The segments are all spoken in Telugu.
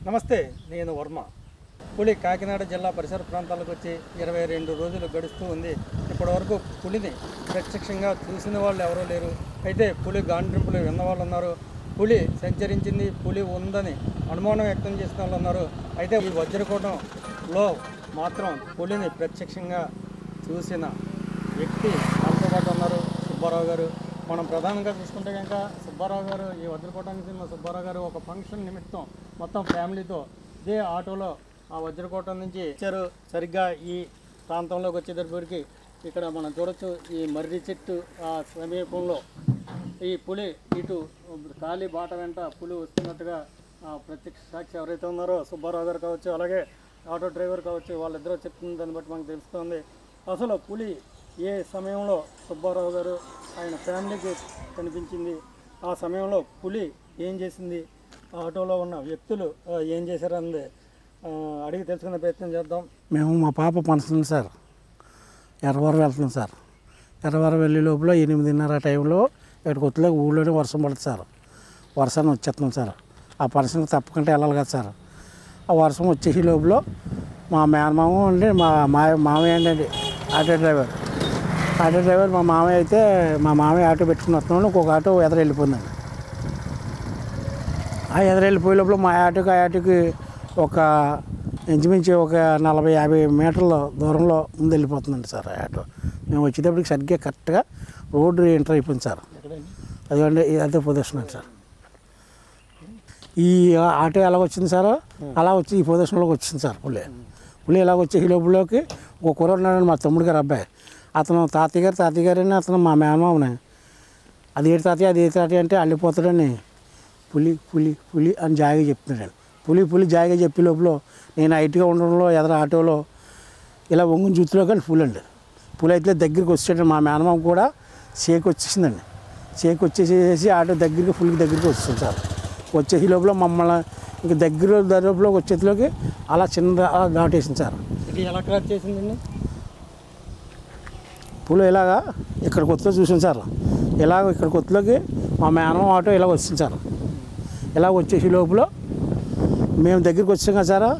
నమస్తే నేను వర్మ పులి కాకినాడ జిల్లా పరిసర ప్రాంతాలకు వచ్చి ఇరవై రెండు రోజులు గడుస్తూ ఉంది ఇప్పటివరకు పులిని ప్రత్యక్షంగా చూసిన వాళ్ళు ఎవరూ లేరు అయితే పులి గాండ్రింపులు విన్న వాళ్ళు ఉన్నారు పులి సంచరించింది పులి ఉందని అనుమానం వ్యక్తం చేసిన వాళ్ళు ఉన్నారు అయితే ఈ వజ్రకోటంలో మాత్రం పులిని ప్రత్యక్షంగా చూసిన వ్యక్తి మనతో పాటు ఉన్నారు సుబ్బారావు గారు మనం ప్రధానంగా చూసుకుంటే కనుక సుబ్బారావు గారు ఈ వజ్రకోటానికి చెందిన సుబ్బారావు గారు ఒక ఫంక్షన్ నిమిత్తం మొత్తం ఫ్యామిలీతో ఇదే ఆటోలో ఆ వజ్రకోటం నుంచి వచ్చారు సరిగ్గా ఈ ప్రాంతంలోకి వచ్చేటప్పటికి ఇక్కడ మనం చూడొచ్చు ఈ మర్రి చెట్టు ఆ సమీపంలో ఈ పులి ఇటు ఖాళీ బాట వెంట పులి వస్తున్నట్టుగా ఆ ప్రత్యక్ష సాక్షి ఎవరైతే ఉన్నారో సుబ్బారావు గారు కావచ్చు అలాగే ఆటో డ్రైవర్ కావచ్చు వాళ్ళిద్దరూ చెప్తున్న దాన్ని బట్టి మనకు తెలుస్తుంది అసలు పులి ఏ సమయంలో సుబ్బారావు గారు ఆయన ఫ్యామిలీకి కనిపించింది ఆ సమయంలో పులి ఏం చేసింది ఆ ఆటోలో ఉన్న వ్యక్తులు ఆ, ఏం చేశారన్నది ఆ, అడిగి తెలుసుకునే ప్రయత్నం చేద్దాం మేము మా పాప పనుతుంది సార్ ఎర్రవరం వెళ్తున్నాం సార్ ఎర్రవరం వెళ్ళే లోపల ఎనిమిదిన్నర టైంలో ఇక్కడికి వచ్చలే ఊళ్ళోనే వర్షం పడుతుంది సార్ వర్షాన్ని వచ్చేస్తున్నాం సార్ ఆ పర్సన్కి తప్పకుండా వెళ్ళాలి కదా సార్ ఆ వర్షం వచ్చేసి లోపల మా మేనమామ అండి మా మా మామయ్య అండి ఆటో డ్రైవర్ ఆటో డ్రైవర్ మా మామయ్య అయితే మా మామయ్య ఆటో పెట్టుకుని వస్తున్నాడు ఇంకొక ఆటో ఎదురు వెళ్ళిపోయిందండి ఆ ఎదురు వెళ్ళిపోయే లోపల మా ఆటోకి ఆ ఆటోకి ఒక ఇంచుమించు ఒక నలభై యాభై మీటర్ల దూరంలో ముందు వెళ్ళిపోతుందండి సార్ ఆ ఆటో మేము వచ్చేటప్పటికి సరిగ్గా కరెక్ట్గా రోడ్డు ఎంటర్ అయిపోయింది సార్ అదిగోండి ఇది అదే పొజిషన్ అండి సార్ ఈ ఆటో ఎలా వచ్చింది సార్ అలా వచ్చి ఈ పొజిషన్లోకి వచ్చింది సార్ పులి పులి ఎలా వచ్చి ఈ లోపలికి ఒక కుర్ర ఉన్నాడండి మా తమ్ముడు గారు అబ్బాయి అతను తాతయ్య గారు తాతయ్య గారు అని అతను మా మేనమామని అది ఏడు తాతయ్య అది ఏడు తాతయ్య అంటే అల్లిపోతాడని పులి పులి పులి అని జాయిగా చెప్తున్నాడు పులి పులి జాయిగా చెప్పే లోపల నేను హైట్గా ఉండడంలో ఎదర ఆటోలో ఇలా వంగుని జూతులో కానీ పులి అండి పులి అయితే దగ్గరికి వచ్చాడు మా మేనమామ కూడా షేక్ వచ్చేసిందండి షేక్ వచ్చేసేసి ఆటో దగ్గరికి పులికి దగ్గరికి వస్తుంది సార్ వచ్చేసి లోపల మమ్మల్ని ఇంక దగ్గర లోపల వచ్చేలోకి అలా చిన్న అలా దాటేసింది సార్ ఇది ఎలా క్రాస్ చేసిందండి పులి ఇలాగా ఇక్కడ కొత్తలో చూసాను సార్ ఇలాగ ఇక్కడ కొత్తలోకి మా మేనమామ ఆటో ఇలా వచ్చింది సార్ ఇలా వచ్చేసి లోపల మేము దగ్గరికి వచ్చాం కదా సార్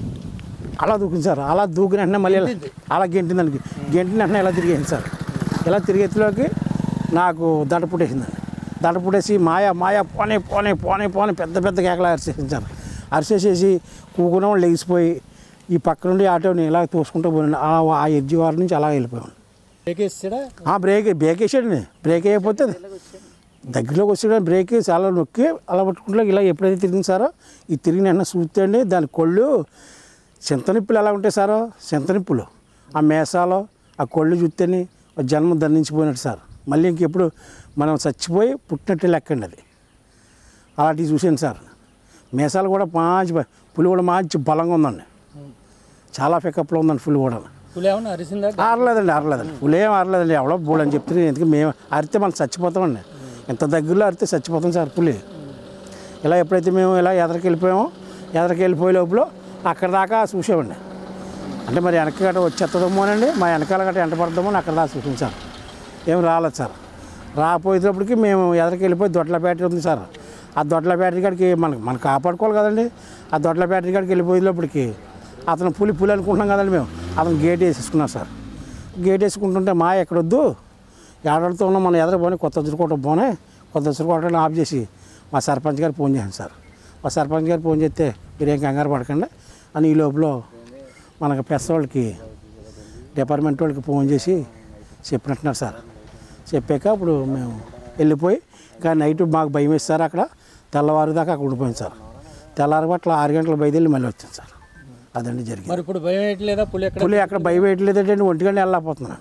అలా దూకింది సార్ అలా దూకిన వెంటనే మళ్ళీ ఇలా- అలా గెంటింది దానికి గెంటిన వెంటనే ఇలా తిరిగేసింది సార్ ఇలా తిరిగేతిలోకి నాకు దడ పుట్టేసిందండి దడ పుట్టేసి మాయ మాయ పోనే పోనే పోనే పోనే పెద్ద పెద్ద కేకలు అరిచేసింది సార్ అరిచేసేసి కూకున్న వాళ్ళు లెగిసిపోయి ఈ పక్క నుండి ఆటోని ఇలా తోసుకుంటూ పోయినండి ఆ ఆ ఎడ్జి వారి నుంచి అలా వెళ్ళిపోయాం ఎక్కేసాడా ఆ బ్రేక్ బ్రేక్ వేసాడండి బ్రేక్ వేయకపోతే దగ్గరలోకి వచ్చాడు బ్రేక్ వేసి అలా నొక్కి అలా పట్టుకుంటే ఇలా ఎప్పుడైతే తిరిగింది సారో ఈ తిరిగిన వెంటనే చూస్తే అండి దాని కొళ్ళు చింతనిప్పులు ఎలా ఉంటాయి సారో చింతనిప్పులు ఆ మేసాలో ఆ కొళ్ళు చూస్తేనే ఒక జన్మ దండించిపోయినట్టు సార్ మళ్ళీ ఇంకెప్పుడు మనం చచ్చిపోయి పుట్టినట్టు లెక్కండి అది అలాంటివి చూశాను సార్ మేసాలు కూడా మంచి బ- పులి కూడా మంచి బలంగా ఉందండి చాలా పికప్లో ఉందండి పులి కూడా పులి ఏమన్నా అరిసిందా ఆరలేదండి ఆరలేదండి పులి ఏం ఆరలేదండి ఎవడో బోల్ అని చెప్తే ఎందుకు మేము అరితే మనం చచ్చిపోతామండి ఇంత దగ్గరలో అరితే చచ్చిపోతాం సార్ పులి ఇలా ఎప్పుడైతే మేము ఇలా ఎదరికి వెళ్ళిపోయామో ఎదరికి వెళ్ళిపోయే లోపల అక్కడ దాకా చూసామండి అంటే మరి వెనక గట్ట వచ్చేస్తుందేమోనండి మా వెనకాల గట్ట ఎంట పడదామో అని అక్కడ దాకా చూసాం సార్ ఏం రాలేదు సార్ రాపోయేటప్పటికి మేము ఎదరికి వెళ్ళిపోయి దొడ్ల బ్యాటరీ ఉంది సార్ ఆ దొడ్ల బ్యాటరీ కాడికి మనకు మనం కాపాడుకోవాలి కదండి ఆ దొడ్ల బ్యాటరీ కాడికి వెళ్ళిపోయేటప్పటికి అతను పులి పులి అనుకుంటున్నాం కదండి మేము అతను గేట్ వేసేసుకున్నాం సార్ గేట్ వేసుకుంటుంటే మా ఎక్కడొద్దు ఏడాడితో ఉన్నాం మనం ఎదర పోనీ కొత్త దుర్కోవటం పోనీ కొత్త దుర్కోవటం ఆఫ్ చేసి మా సర్పంచ్ గారు ఫోన్ చేశాను సార్ మా సర్పంచ్ గారు ఫోన్ చేస్తే మీరేం కంగారు పడకండి అని ఈ లోపల మనకు పెద్ద వాళ్ళకి డిపార్ట్మెంట్ వాళ్ళకి ఫోన్ చేసి చెప్పినట్టున్నారు సార్ చెప్పాక అప్పుడు మేము వెళ్ళిపోయి ఇంకా నైట్ మాకు భయం వేసి సార్ అక్కడ తెల్లవారు దాకా అక్కడ ఉండిపోయింది సార్ తెల్లారి పట్ల ఆరు గంటలకు బయలుదేరి మళ్ళీ వచ్చింది సార్ అదండి జరిగింది మరి ఇప్పుడు భయం వేయట్లేదా పులి ఎక్కడ పులి అక్కడ భయం వేయట్లేదంటే ఒంటిగంట వెళ్ళకపోతున్నాను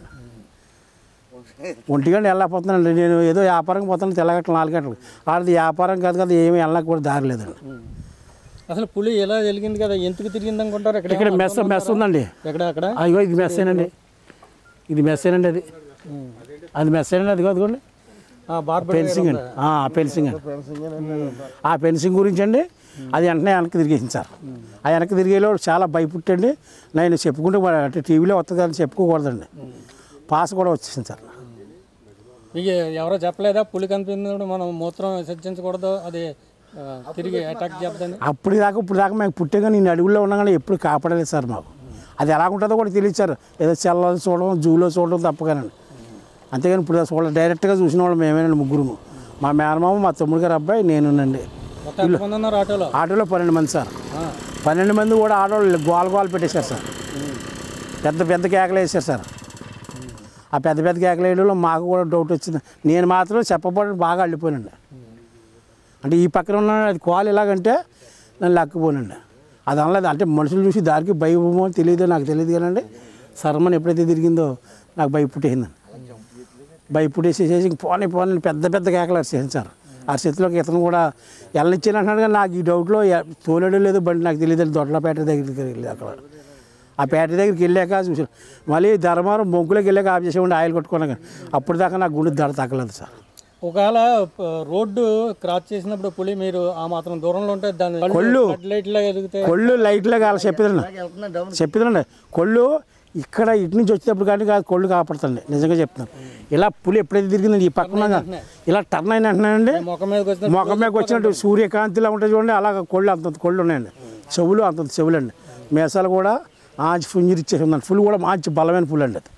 ఒంటిగంట వెళ్ళకపోతున్నాను నేను ఏదో వ్యాపారం పోతాను తెల్లగట్ల నాలుగు గంటలకు వాళ్ళది వ్యాపారం కాదు కదా ఏమి వెళ్ళక కూడా దారి లేదండి అసలు పులి ఎలా జరిగింది కదా ఎందుకు తిరిగింది అనుకుంటారు ఎక్కడ ఇక్కడ మెస్ మెస్ ఉందండి ఎక్కడ అక్కడ అయ్యో ఇది మెస్సేనండి ఇది మెస్సేనండి అది అది మెస్సేనండి అది అదిగోండి బార్బర్ ఫెన్సింగ్ అండి ఆ ఫెన్సింగ్ అండి ఆ ఫెన్సింగ్ గురించి అండి అది వెంటనే వెనక్కి తిరిగేసింది సార్ ఆ వెనక్కి తిరిగేలో చాలా భయపుట్టండి నేను చెప్పుకుంటే మరి అంటే టీవీలో వస్తుంది అని చెప్పుకోకూడదండి పాస్ కూడా వచ్చేసింది సార్ మీకు ఎవరో చెప్పలేదా పులి కనిపించినప్పుడు మనం మూత్రం విసర్జించకూడదు అది ఆ, తిరిగి అటాక్ చేద్దని అప్పుడు దాకా ఇప్పుడు దాకా మేము పుట్టాక నేను అడుగుల్లో ఉన్నా కానీ ఎప్పుడు కాపాడలేదు సార్ మాకు అది ఎలా ఉంటుందో కూడా తెలియదు సార్ ఏదో సెల్లో చూడడం జూలో చూడడం తప్పగానండి అంతేగాని ఇప్పుడు చూడ డైరెక్ట్గా చూసిన వాళ్ళు మేమేనండి ముగ్గురు మా మేనమామ మా తమ్ముడు గారు అబ్బాయి నేనునండి మొత్తం ఎంతమంది ఉన్నారు ఆటోలో ఆటోలో పన్నెండు మంది సార్ ఆ, పన్నెండు మంది కూడా ఆటోలు గోల గోల పెట్టేశారు సార్ పెద్ద పెద్ద కేకలు వేసారు సార్ ఆ పెద్ద పెద్ద కేకలు వేయడంలో మాకు కూడా డౌట్ వచ్చింది నేను మాత్రం చెప్పబడి బాగా అల్లిపోయానండి అంటే ఈ పక్కన ఉన్న అది కాల్ ఎలాగంటే నన్ను లక్కపోనండి అది అనలేదు అంటే మనుషులు చూసి దారికి భయమో తెలియదో నాకు తెలియదు కానండి సరమని ఎప్పుడైతే తిరిగిందో నాకు భయపుట్టేసిందండి భయపుట్టేసేసేసి పోనీ పోనీ పెద్ద పెద్ద కేకలు అరిచేసాను సార్ ఆ చేతిలోకి ఇతను కూడా వెళ్ళనిచ్చాను అంటున్నాడు కానీ నాకు ఈ డౌట్లో ఎ- తోలేడు లేదు బండి నాకు తెలియదు దొడ్లపేట దగ్గరికి వెళ్ళి అక్కడ ఆ పేట దగ్గరికి వెళ్ళాక చూసాను మళ్ళీ ధర్మారం బొంకులోకి వెళ్ళాక ఆఫ్ చేసేవాడి ఆయిల్ కొట్టుకున్నాను కానీ అప్పుడు దాకా నాకు గుండె దడ తగ్గలేదు సార్ ఒకవేళ ప- రోడ్డు క్రాస్ చేసినప్పుడు పులి మీరు ఆ మాత్రం దూరంలో ఉంటే దాని కొళ్ళు. లైట్ లాగా ఎదిగితే కొళ్ళు లైట్లుగా అలా చెప్పేదండి చెప్పేదండి కొళ్ళు ఇక్కడ ఇటు నుంచి వచ్చేటప్పుడు కానీ కాదు కొళ్ళు కాపాడుతుంది నిజంగా చెప్తున్నాను ఇలా పులి ఎప్పుడైతే తిరిగిందండి ఈ పక్కన ఇలా టర్న్ అయిన అంటున్నానండి ముఖం మీదకి వచ్చిన మొఖం మీద వచ్చినట్టు సూర్యకాంతిలా ఉంటుంది చూడండి అలాగ కొళ్ళు అంతంత కొళ్ళు ఉన్నాయండి చెవులు అంతంత చెవులు అండి మేసాలు కూడా మంచి పుంజిరి ఇచ్చేసి ఉందండి ఫుల్ కూడా మంచి బలమైన పుల్ అండి అది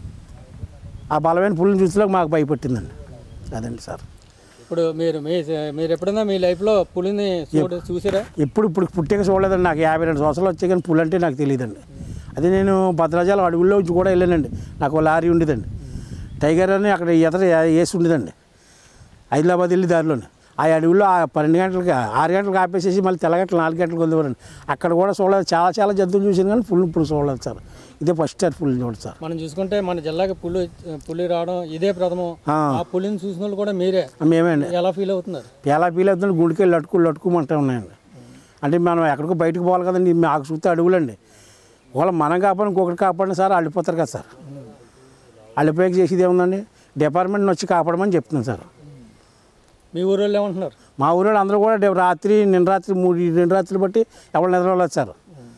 ఆ బలమైన పుల్ని చూసేలాగా మాకు భయపెట్టిందండి అదండి సార్ ఇప్పుడు మీరు మీ మీరు ఎప్పుడైనా మీ లైఫ్లో పులిని చూడ చూసారా ఎప్పుడు ఇప్పుడు పుట్టిక చూడలేదండి నాకు యాభై రెండు సంవత్సరాలు వచ్చాయి కానీ పుల్ అంటే నాకు తెలియదండి అది నేను భద్రాచలం అడవుల్లో నుంచి కూడా వెళ్ళానండి నాకు ఓ లారీ ఉండేదండి టైగర్ అని అక్కడ ఎదర వేసి ఉండేదండి హైదరాబాద్ వెళ్ళి దారిలోనే ఆ అడవుల్లో ఆ పన్నెండు గంటలకి ఆరు గంటలకు ఆపేసేసి మళ్ళీ తెల్లగంటలు నాలుగు గంటలకు వదిలేవారండి అక్కడ కూడా చూడలేదు చాలా చాలా జంతువులు చూసాను కానీ పుల్ ఇప్పుడు చూడలేదు సార్ ఇదే ఫస్ట్ టైం పుల్ చూడదు సార్ మనం చూసుకుంటే మన జిల్లాకి పులి పులి రావడం ఇదే ప్రథమం ఆ. ఆ పులిని చూసిన వాళ్ళు కూడా మీరే మేమే అండి ఎలా ఫీల్ అవుతున్నారు ఎలా ఫీల్ అవుతుంది గుడికి వెళ్ళి లట్టుకు లట్టుకోమంటూ ఉన్నాయండి అంటే మనం ఎక్కడికో బయటకు పోవాలి కదండి మాకు చూస్తే అడుగులండి ఒకవేళ మనం కాపాడి ఇంకొకటి కాపాడిన సార్ అల్లిపోతారు కదా సార్ అల్లిపోయాక చేసేది ఏముందండి డిపార్ట్మెంట్ వచ్చి కాపాడమని చెప్తున్నాను సార్ మీ ఊరు వాళ్ళు ఏమంటున్నారు మా ఊరిలో అందరూ కూడా డే- రాత్రి నిన్న రాత్రి మూడు రెండు రాత్రులు బట్టి ఎవరు నిద్రలేదు సార్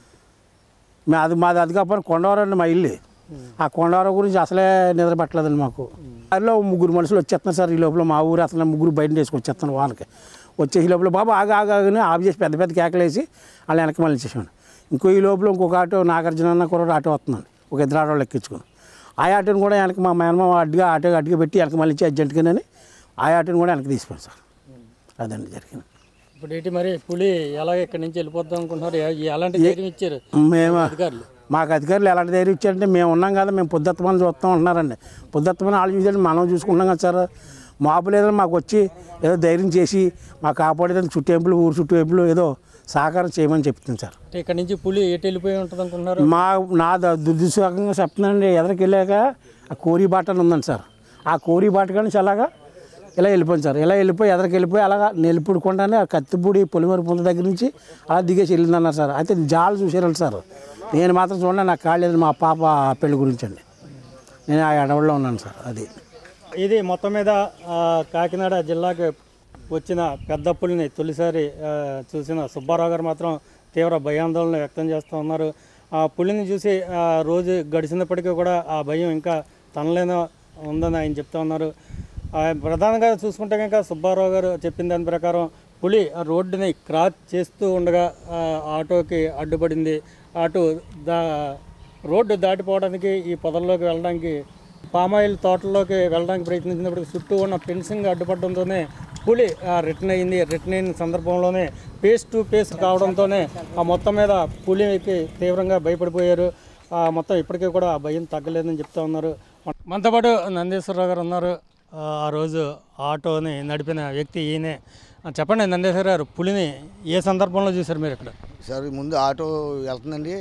మా అది మాది అది కాకపోతే కొండవరం అండి మా ఇల్లు ఆ కొండవరం గురించి అసలే నిద్ర పట్టలేదండి మాకు దారిలో ముగ్గురు మనుషులు వచ్చేస్తున్నారు సార్ ఈ లోపల మా ఊరు అతను ముగ్గురు బయట వేసుకొచ్చేస్తాను వానకి వచ్చేసి లోపల బాబు ఆగా ఆగానే ఆఫ్ చేసి పెద్ద పెద్ద కేకలేసి వాళ్ళు వెనక్కి మళ్ళీ ఇచ్చేసాను ఇంకో ఈ లోపల ఇంకొక ఆటో నాగార్జున అన్న కూడా ఆటో వస్తుందండి ఒక ఇద్దరు ఆటోళ్ళు ఎక్కించుకుని ఆ ఆటోని కూడా వెనక మా మేనమామ అడ్డుగా ఆటో అడ్డుగా పెట్టి వెనక మళ్ళీ ఇచ్చి అర్జెంట్గానే ఆ ఆటోని కూడా వెనక్కి తీసిపోయాను సార్ అదండి జరిగింది ఇప్పుడు ఏంటి మరి పులి ఎలా ఇక్కడి నుంచి వెళ్ళిపోద్దాం అనుకుంటున్నారు ఎ- ఎలాంటి ధైర్యం ఇచ్చారు మేము అధికారులు మాకు అధికారులు ఎలాంటి ధైర్యం ఇచ్చారంటే మేము ఉన్నాం కదా మేము పొద్దుత్తమని చూస్తాం అంటున్నారండి పొద్దుత్తమని వాళ్ళు చూసారంటే మనం చూసుకుంటాం కదా సార్ మాపు లేదని మాకు వచ్చి ఏదో ధైర్యం చేసి మాకు కాపాడేదని చుట్టేంపులు ఊరు చుట్టేంపులు ఏదో సహకారం చేయమని చెప్తుంది సార్ అంటే ఇక్కడ నుంచి పులి ఎటు వెళ్ళిపోయి ఉంటుంది అనుకుంటున్నారు మా నా ద- దుర్దిశకంగా చెప్తున్నానండి ఎదరికి వెళ్ళాక ఆ కోరి బాట అని ఉందండి సార్ ఆ కోరి బాట కానీ అలాగా ఇలా వెళ్ళిపోయింది సార్ ఇలా వెళ్ళిపోయి ఎదరికి వెళ్ళిపోయి అలాగా నిలుపుడుకుండానే ఆ కత్తిపూడి పొలిమరి పొంద దగ్గర నుంచి అలా దిగేసి వెళ్ళిందన్నారు సార్ అయితే జాలు చూసారండి సార్ నేను మాత్రం చూడండి నాకు కాలేదు మా పాప పెళ్లి గురించి అండి నేను ఆ అడవుల్లో ఉన్నాను సార్ అది ఇది మొత్తం మీద ఆ, కాకినాడ జిల్లాకి వచ్చిన పెద్ద పులిని తొలిసారి ఆ, చూసిన సుబ్బారావు గారు మాత్రం తీవ్ర భయాందోళన వ్యక్తం చేస్తూ ఉన్నారు ఆ పులిని చూసి ఆ, రోజు గడిచినప్పటికీ కూడా ఆ భయం ఇంకా తనలేనో ఉందని ఆయన చెప్తా ఉన్నారు ఆ, ప్రధానంగా చూసుకుంటే కనుక సుబ్బారావు గారు చెప్పిన దాని ప్రకారం పులి ఆ రోడ్డుని క్రాస్ చేస్తూ ఉండగా ఆ, ఆటోకి అడ్డుపడింది ఆటో దా రోడ్డు దాటిపోవడానికి ఈ పొదల్లోకి వెళ్ళడానికి పామాయిల్ తోటల్లోకి వెళ్ళడానికి ప్రయత్నించినప్పుడు చుట్టూ ఉన్న ఫెన్సింగ్ అడ్డుపడడంతోనే పులి రిటర్న్ అయింది రిటర్న్ అయిన సందర్భంలోనే పేస్ టు పేస్ కావడంతోనే ఆ మొత్తం మీద పులికి తీవ్రంగా భయపడిపోయారు ఆ మొత్తం ఇప్పటికీ కూడా ఆ భయం తగ్గలేదని చెప్తా ఉన్నారు మనతో పాటు నందీశ్వరరావు గారు ఉన్నారు ఆ ఆ రోజు ఆటోని నడిపిన వ్యక్తి ఈయనే ఆ, చెప్పండి నందేశ్వర గారు పులిని ఏ సందర్భంలో చూశారు మీరు ఇక్కడ సార్ ముందు ఆటో వెళ్తుందండి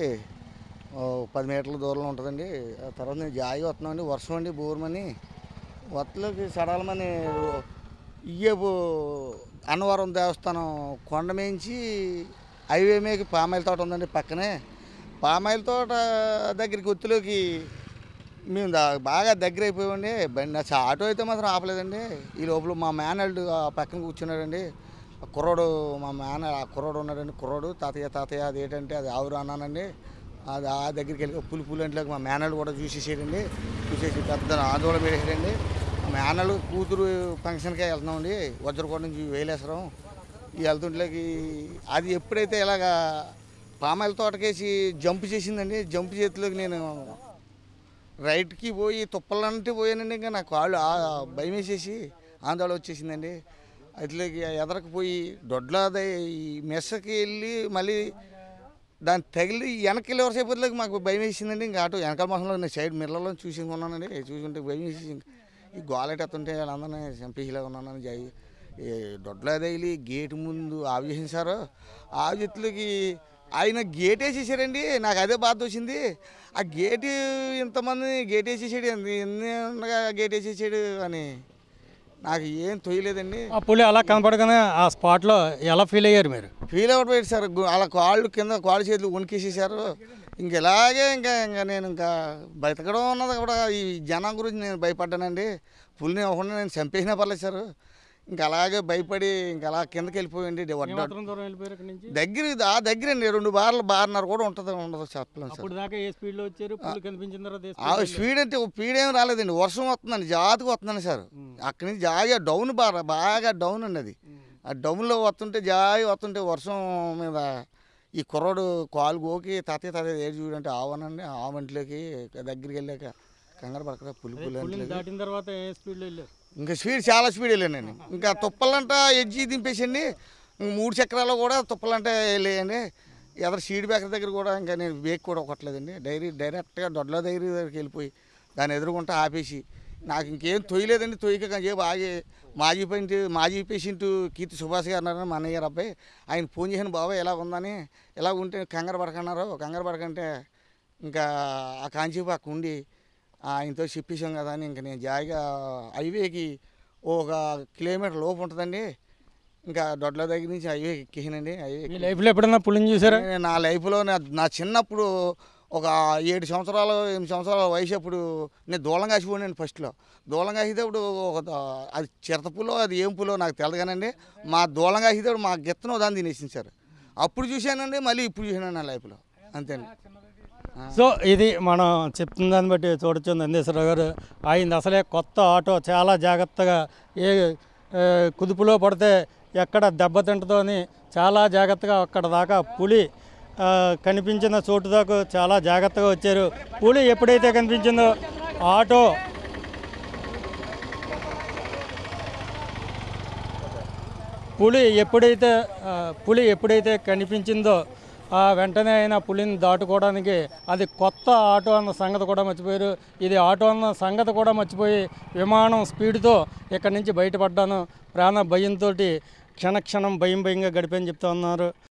ఓ పది మీటర్ల దూరంలో ఉంటుందండి ఆ తర్వాత నేను జాయి వస్తున్నామండి వర్షం అండి బోర్మని వత్తలోకి సడలమని ఇయ్యపు అన్నవరం దేవస్థానం కొండ మేంచి హైవే మీదకి పామాయిల తోట ఉందండి పక్కనే పామాయిల తోట దగ్గరికి ఒత్తులోకి మేము దా- బాగా దగ్గర అయిపోయామండి బండి అసలు ఆటో అయితే మాత్రం ఆపలేదండి ఈ లోపల మా మేనల్డ్ ఆ పక్కన కూర్చున్నాడండి ఆ కుర్రోడు మా మేన ఆ కుర్రోడు ఉన్నాడండి కుర్రోడు తాతయ్య తాతయ్య అది ఏంటంటే అది ఆవురు అన్నానండి అది ఆ దగ్గరికి వెళ్ళి పులి పులి అంటే మా మేనల్డ్ కూడా చూసేసాడండి చూసేసి పెద్ద ఆందోళన పెట్టేసాడండి మా మేనల్డ్ కూతురు ఫంక్షన్కే వెళ్తున్నామండి వజ్రకోట నుంచి వేలేశ్వరం ఈ వెళ్తుంట్లోకి అది ఎప్పుడైతే ఇలాగా పామాయిల తోటకేసి జంప్ చేసిందండి జంప్ చేతిలోకి నేను రైట్కి పోయి తుప్పలంటే పోయానండి ఇంకా నా కాళ్ళు ఆ- భయం వేసేసి ఆందోళన వచ్చేసిందండి అట్లకి ఎదరకు పోయి దొడ్లదే ఈ మెస్సకి వెళ్ళి మళ్ళీ దాన్ని తగిలి వెనక్కి వెళ్ళే వరసేపటిలోకి మాకు భయం వేసిందండి ఇంకా ఆటో వెనకాల మొహంలో నేను సైడ్ మిర్రలో చూసి ఉన్నానండి చూసుకుంటే భయం వేసి ఇంక ఈ గోలెట్టెత్తుంటే వాళ్ళందరినీ చంపేసేలా ఉన్నానని జై ఈ దొడ్లో తగిలి గేటు ముందు ఆవి చేసేసారు ఆవి చెట్లకి ఆయన గేట్ వేసేసారండి నాకు అదే బాధ వచ్చింది ఆ గేటు ఇంతమంది గేట్ వేసేసాడు ఎన్ని ఎన్ని ఉండగా గేట్ వేసేసాడు అని నాకు ఏం తొయ్యలేదండి ఆ పులి అలా కనపడగానే ఆ స్పాట్లో ఎలా ఫీల్ అయ్యారు మీరు ఫీల్ అవుట్ పోయాడు సార్ గు- అలా కాళ్ళు కింద కాళ్ళు చేతులు వణికేసేసారు ఇంక ఇలాగే ఇంకా ఇంకా నేను ఇంకా బతకడం ఉన్నది కూడా ఈ జనం గురించి నేను భయపడ్డానండి పులిని ఒకటి నేను చంపేసినా పర్లేదు సార్ ఇంకా అలాగే భయపడి ఇంకా అలా కిందకి వెళ్ళిపోయండి వడ్డ ఏమాత్రం దూరం వెళ్ళిపోయారు ఇక్కడ నుంచి దగ్గర ఆ దగ్గరండి రెండు బార్లు బార్నర కూడా ఉంటుంది ఉండదు చెప్పలేము సార్ అప్పుడు దాకా ఏ స్పీడ్లో వచ్చారు పులి కనిపించిన తర్వాత ఏ ఆ స్పీడ్ అంటే స్పీడ్ ఏం రాలేదండి వర్షం వస్తుందండి జాతుకు వస్తుందండి సార్ అక్కడి నుంచి జాగా డౌన్ బాగా బాగా డౌన్ అండి అది ఆ డౌన్లో వస్తుంటే జాయి వస్తుంటే వర్షం మీద ఈ కుర్రోడు కాలు గోకి తాతయ్య తాతయ్య ఏది చూడంటే ఆవనండి ఆవంట్లోకి దగ్గరికి వెళ్ళాక కంగారు పడక పులి పులి పులిని అంట్లోకి దాటిన తర్వాత ఏ స్పీడ్లో వెళ్ళారు ఇంకా స్పీడ్ చాలా స్పీడ్ వెళ్ళానండి ఇంకా తుప్పలంట ఎడ్జి దింపేసండి ఇంక మూడు చక్రాలు కూడా తుప్పలంట వెళ్ళేయండి ఎదరు సీడ్ బ్యాకర్ దగ్గర కూడా ఇంకా నేను బ్రేక్ కూడా కొట్టలేదండి డైరీ డైరెక్ట్గా దొడ్ల డైరీ దగ్గరికి వెళ్ళిపోయి దాన్ని ఎదురుకుంటా ఆపేసి నాకు ఇంకేం తొయ్యలేదండి తొయ్యక కాసేపు ఆగి మాజీ పెయింట్ మాజీ పేషెంట్ కీర్తి సుభాష్ గారు అన్నారు మా అన్నయ్య గారు అబ్బాయి ఆయన ఫోన్ చేసిన బాబాయ్ ఎలా ఉందని ఎలా ఉంటే కంగారు పడకన్నారు కంగారు పడకంటే ఇంకా ఆ కాంచీపు అక్కడ ఉండి ఆయనతో చెప్పేసాం కదా అని ఇంకా నేను జాయిగా హైవేకి ఒక కిలోమీటర్ లోపు ఉంటుందండి ఇంకా దొడ్ల దగ్గర నుంచి హైవే ఎక్కేసానండి హైవే మీ లైఫ్లో ఎప్పుడైనా పులిని చూసారా నేను నా లైఫ్లో నా నా చిన్నప్పుడు ఒక ఏడు సంవత్సరాలు ఎనిమిది సంవత్సరాల వయసు అప్పుడు నేను దూలం కాసిపోయాను ఫస్ట్లో దూలం కాసేటప్పుడు ఒక ద- అది చిరత పులో అది ఏం పులో నాకు తెలదు కానండి మా దూలం కాసేటప్పుడు మా గిత్తను దాన్ని తినేసింది సార్ అప్పుడు చూశానండి మళ్ళీ ఇప్పుడు చూశాను నా లైఫ్లో అంతేండి సో ఇది మనం చెప్తున్న దాన్ని బట్టి చూడొచ్చు నందీశ్వరరావు గారు ఆయన అసలే కొత్త ఆటో చాలా జాగ్రత్తగా ఏ ఏ, కుదుపులో పడితే ఎక్కడ దెబ్బతింటుందో అని చాలా జాగ్రత్తగా అక్కడ దాకా పులి ఆ, కనిపించిన చోటు దాకా చాలా జాగ్రత్తగా వచ్చారు పులి ఎప్పుడైతే కనిపించిందో ఆటో పులి ఎప్పుడైతే ఆ, పులి ఎప్పుడైతే కనిపించిందో ఆ వెంటనే అయినా పులిని దాటుకోవడానికి అది కొత్త ఆటో అన్న సంగతి కూడా మర్చిపోయారు ఇది ఆటో అన్న సంగతి కూడా మర్చిపోయి విమానం స్పీడ్తో ఇక్కడి నుంచి బయటపడ్డాను ప్రాణ భయంతో క్షణ క్షణం భయం భయంగా గడిపని చెప్తా ఉన్నారు